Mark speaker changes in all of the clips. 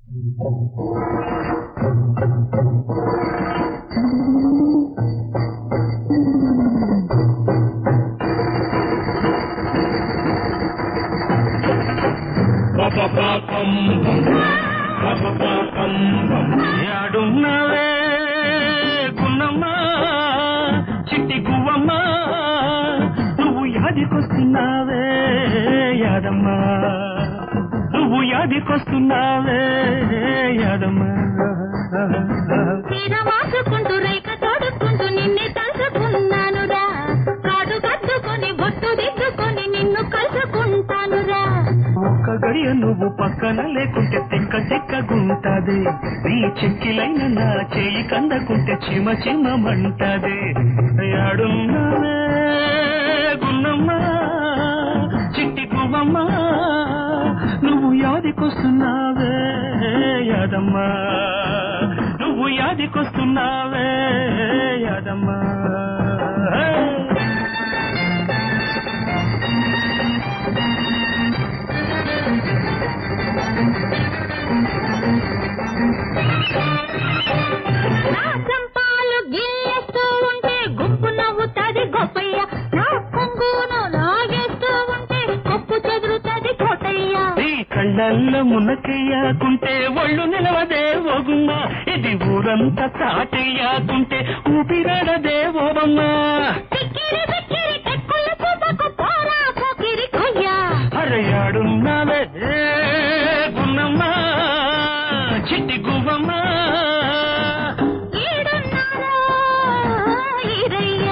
Speaker 1: యాడున్నవే గున్నమ్మా చిట్టి గువ్వమ్మా నువ్వు యాదికొస్తున్నావే యాదమ్మా నువ్వు యాదికొస్తున్నావే యాదమ్మా
Speaker 2: తీర వాసుకుంటూ రేఖ తోడుకుంటూ నిన్నే తలుచుకున్నానురా కాడు కద్దుకొని బొట్టు దిద్దుకొని నిన్ను కలుసుకుంటానురా
Speaker 1: ఒక్క గడియ నువ్వు పక్కన లేకుంటే తిక్క తిక్కగుంటది నీ చెక్కిలైన నా చేయి కందకుంటే చిమ చిమమంటది యాడున్నావే గున్నమ్మా చిట్టి గువ్వమ్మా నువ్వు యాదికొస్తున్నావే యాదమ్మా నువ్వు యాదికొస్తున్నావే యాదమ్మా
Speaker 2: నా చంపాలు గిల్లేస్తూ ఉంటే గుంపు నవ్వుతాది గొప్పయ్య నా కొంగును లాగేస్తూ ఉంటే కొప్పు చెదురుతాది కోటయ్య
Speaker 1: ఈ కళ్ళల్లో మునకయ్యాకుంటే ఒళ్ళు నిలవదే ఓగుమ్మ ఇది ఊరంతా చాటయ్యాకుంటే ఊపిరాడదే ఓబమ్మ
Speaker 2: పిక్కిరి పిక్కిరి టెక్కుల చూపకు పోరా పోకిరి కొయ్య
Speaker 1: అరయాడున్నావే గున్నమ్మ చిట్టి గువ్వమ్మ
Speaker 2: ఈడున్నారా ఈరయ్యా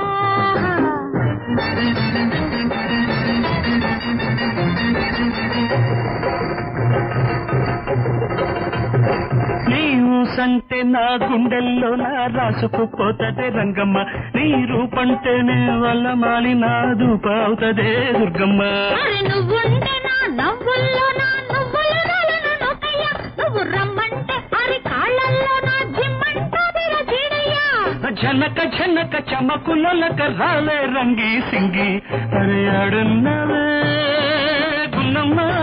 Speaker 1: నీవు సంటే నా గుండెల్లో నా రాసుకుపోతదే రంగమ్మ నీ రూపంటేనే వల్ల మాలి నా దూపావుతదే దుర్గమ్మ
Speaker 2: అరే నువ్వుంటే నా నవ్వుల్లో నా నువ్వుల నలను నొక్కయ్య నువ్వు రమ్మంటే అరి కాళ్ళల్లో నా జిమ్మంటాదిర చీడయ్యా
Speaker 1: జనక జనక చమకులక రాలే రంగి సింగి అరే ఆడున్నవే గున్నమ్మ